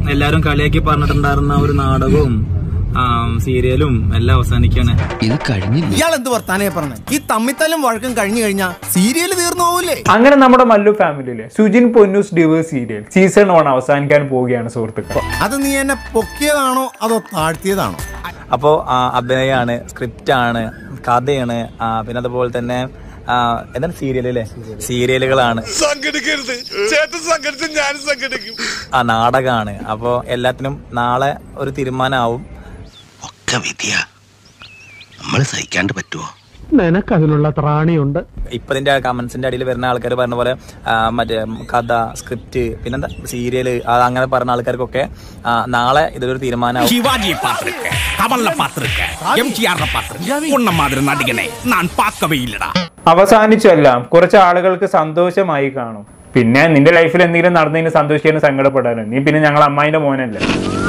എല്ലാരും കളിയാക്കി പറഞ്ഞിട്ടുണ്ടായിരുന്ന ഒരു നാടകവും ആം, സീരിയലും എല്ലാം അവസാനിക്കാണ് ഇത് കഴിഞ്ഞില്ല ഇയാൾ എന്ത് വർത്താനേ പറഞ്ഞ ഈ തമ്മിത്തല്ലും വഴക്കും കഴിഞ്ഞു കഴിഞ്ഞാ സീരിയൽ തീർന്നു പോവില്ലേ അങ്ങനെ നമ്മുടെ മല്ലു ഫാമിലിയിലെ Sujin Ponnus divorce serial season one അവസാനിക്കാൻ പോവുകയാണ് സുഹൃത്തുക്കൾ അത് നീ എന്നെ പൊക്കിയതാണോ അതോ താഴ്ത്തിയതാണോ അപ്പോൾ അഭിനയമാണ് സ്ക്രിപ്റ്റാണ് കഥയാണ് ആ, പിന്നെ അതുപോലെ തന്നെ ആ, എന്താണ് സീരിയൽ അല്ലേ സീരിയലുകളാണ് സംഘടിക്കരുത് ചേട്ടൻ സംഘടിച്ച് ഞാനും സംഘടിക്കും ആ നാടകമാണ് അപ്പോൾ എല്ലാത്തിനും നാളെ ഒരു തീരുമാനമാവും ഒക്കെ വിധിയ നമ്മൾ സഹിക്കാണ്ട് പറ്റുമോ നിനക്കതിനുള്ള ത്രാണിയുണ്ട് ഇപ്പൊ ഇതിന്റെ കമന്റ്സിന്റെ അടിയിൽ വരുന്ന ആൾക്കാർ പറഞ്ഞ പോലെ ആ, മറ്റേ കഥ സ്ക്രിപ്റ്റ് പിന്നെന്താ സീരിയല് അത് അങ്ങനെ പറഞ്ഞ ആൾക്കാർക്കൊക്കെ ആ, നാളെ ഇതൊരു തീരുമാനമാവും சிவாஜியை பார்த்திருக்கேன் கமல்ல பார்த்திருக்கேன் எம்ஜிஆர் பார்த்திருக்கேன் உன்ன மாதிரி நடிகனை நான் பார்க்கவே இல்லடா അവസാനിച്ചെല്ലാം കുറച്ച് ആളുകൾക്ക് സന്തോഷമായി കാണും പിന്നെ നിന്റെ ലൈഫിൽ എന്തെങ്കിലും നടന്നതിന് സന്തോഷിക്കാനും സങ്കടപ്പെടാനും നീ പിന്നെ ഞങ്ങൾ അമ്മായിന്റെ മോനല്ലേ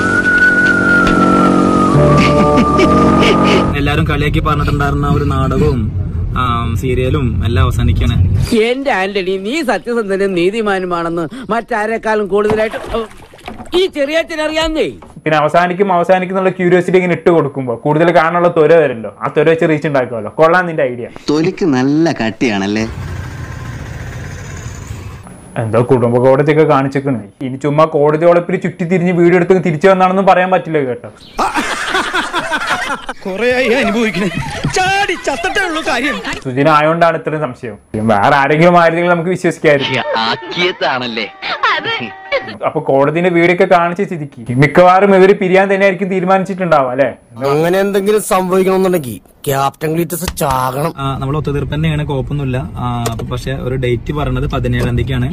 എല്ലാരും കളിയാക്കി പറഞ്ഞിട്ടുണ്ടായിരുന്ന ഒരു നാടകവും ആം, സീരിയലും എല്ലാം അവസാനിക്കാണ് എന്റെ ആന്റണി നീ സത്യസന്ധനും നീതിമാനുമാണെന്ന് മറ്റാരെക്കാളും കൂടുതലായിട്ട് ഓ, ഈ ചെറിയച്ഛനറിയാന്നേ പിന്നെ അവസാനിക്കും അവസാനിക്കും എന്നുള്ള ക്യൂരിയോസിറ്റി ഇങ്ങനെ ഇട്ട് കൊടുക്കുമ്പോൾ കൂടുതൽ കാണാനുള്ള ത്വര വരല്ലോ ആ ത്വര വെച്ച് റീച്ച് ഉണ്ടാക്കുമല്ലോ കൊള്ളാൻ നിന്റെ ഐഡിയ തൊലിക്ക് നല്ല കട്ടിയാണല്ലേ എന്തോ കുടുംബ കോടതിയൊക്കെ കാണിച്ചേക്കണേ ഇനി ചുമ്മാ കോടതി ഒളപ്പിൽ ചുറ്റി തിരിഞ്ഞ് വീട് എടുത്ത് തിരിച്ചു വന്നാണെന്നും പറയാൻ പറ്റില്ല കേട്ടോ സുജിന ആയോണ്ടാണ് ഇത്രയും സംശയം വേറെ ആരെങ്കിലും ആയിരുന്നെങ്കിൽ നമുക്ക് വിശ്വസിക്കാതിരിക്കും ആക്കിയതാണല്ലേ അപ്പൊ കോടതിന്റെ വീടൊക്കെ കാണിച്ച സ്ഥിതിക്ക് മിക്കവാറും ഇവര് പിരിയാൻ തന്നെയായിരിക്കും തീരുമാനിച്ചിട്ടുണ്ടാവും അല്ലെ അങ്ങനെ എന്തെങ്കിലും സംഭവിക്കണമെന്നുണ്ടെങ്കിൽ ക്യാപ്റ്റൻ ഗ്ലീറ്റസ് ചാകണം നമ്മൾ ഒത്തുതീർപ്പ് തന്നെയാണ് കുഴപ്പമൊന്നുമില്ല ആ, അപ്പൊ പക്ഷെ ഒരു ഡേറ്റ് പറഞ്ഞത് പതിനേഴാം തീയതിക്കാണ്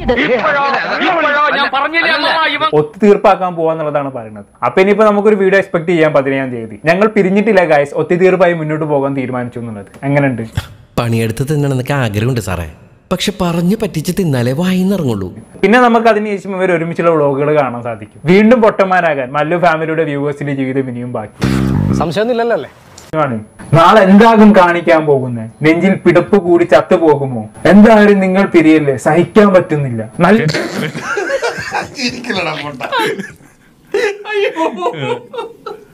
ഒത്തു തീർപ്പാക്കാൻ പോവാന്നുള്ളതാണ് പറയുന്നത് അപ്പൊ ഇനിയിപ്പോ നമുക്കൊരു വീഡിയോ എക്സ്പെക്ട് ചെയ്യാം പതിനേഴാം തീയതി ഞങ്ങൾ പിരിഞ്ഞിട്ടില്ല ഗായ്സ് ഒത്തുതീർപ്പായി മുന്നോട്ട് പോകാൻ തീരുമാനിച്ചു എന്നുള്ളത് എങ്ങനെയുണ്ട് പണിയെടുത്ത് തിന്നണമെന്നൊക്കെ ആഗ്രഹമുണ്ട് സാറേ പക്ഷെ പറഞ്ഞു പറ്റിച്ച് തിന്നാലേ വായിന്നിറങ്ങുള്ളൂ പിന്നെ നമുക്ക് അതിനുശേഷം ഇവർ ഒരുമിച്ചുള്ള വ്ളോഗുകൾ കാണാൻ സാധിക്കും വീണ്ടും പൊട്ടന്മാരാകാൻ മല്ലു ഫാമിലിയുടെ വ്യൂവേഴ്സിന്റെ ജീവിതം ഇനിയും ബാക്കി സംശയമൊന്നുമില്ലല്ലോ അല്ലേ ആണ്. നാളെ എന്താകും കാണിക്കാൻ പോകുന്നത് നെഞ്ചിൽ പിടപ്പ് കൂടി ചത്തു പോകുമോ എന്തായാലും നിങ്ങൾ പിരിയല്ലേ സഹിക്കാൻ പറ്റുന്നില്ല നല്ല ഇരിക്കലടാ പൊട്ട